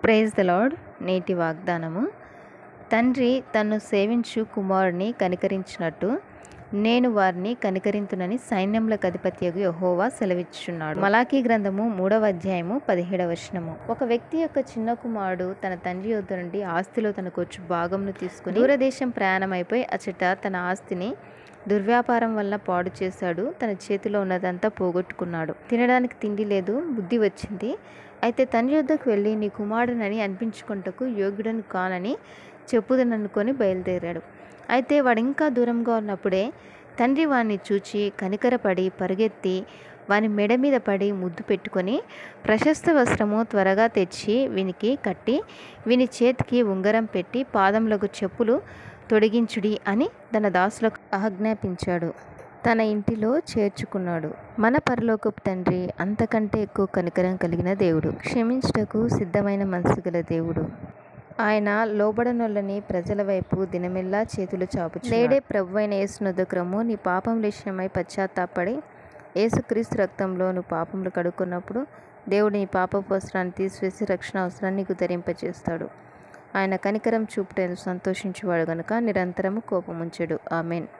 praise the lord నేటి వాగ్దానము తండ్రి తన్ను సేవించు కుమారుని కనికరించినట్టు నేను వారిని కనికరింతునని సైన్యములకు అధిపత్యగు యెహోవా సెలవిచ్చుచున్నాడు మలాకీ గ్రంథము మూడవ అధ్యాయము పదిహేడవ వచనము ఒక వ్యక్తి యొక్క చిన్న కుమారుడు తన తండ్రి యొద్ద నుండి ఆస్తిలో తనకు వచ్చు భాగంను తీసుకుని దూరదేశం ప్రయాణమైపోయి అచట తన ఆస్తిని దుర్వ్యాపారం వల్ల పాడు చేశాడు తన చేతిలో ఉన్నదంతా పోగొట్టుకున్నాడు తినడానికి తిండి లేదు బుద్ధి వచ్చింది అయితే తండ్రి యొద్దకు వెళ్ళి నీ కుమారుడనని అనిపించుకుంటకు యోగ్యుడను కానని చెప్పుదననుకొని బయలుదేరాడు అయితే వాడు ఇంకా దూరంగా ఉన్నప్పుడే తండ్రి వాణ్ణి చూచి కనికరపడి పరిగెత్తి వాని మెడ మీద పడి ముద్దు పెట్టుకొని ప్రశస్త వస్త్రము త్వరగా తెచ్చి వీనికి కట్టి వీని చేతికి ఉంగరం పెట్టి పాదములకు చెప్పులు తొడిగించుడి అని తన దాసులకు ఆజ్ఞాపించాడు తన ఇంటిలో చేర్చుకున్నాడు మన పరలోకపు తండ్రి అంతకంటే ఎక్కువ కనికరం కలిగిన దేవుడు క్షమించుటకు సిద్ధమైన మనసు గల దేవుడు ఆయన లోబడనొల్లని ప్రజల వైపు దినమెల్లా చేతులు చాపు నేడే ప్రభు అయిన యేసునొద్దక్రము నీ పాపం విషయమై పశ్చాత్తాపడి యేసుక్రీస్తు రక్తంలో నువ్వు పాపములు కడుక్కున్నప్పుడు దేవుడు నీ పాప వస్త్రాన్ని తీసివేసి రక్షణ అవసరాన్ని నీకు ధరింపచేస్తాడు ఆయన కనికరం చూపుటను సంతోషించేవాడు గనుక నిరంతరము కోపముంచెడు ఆమెన్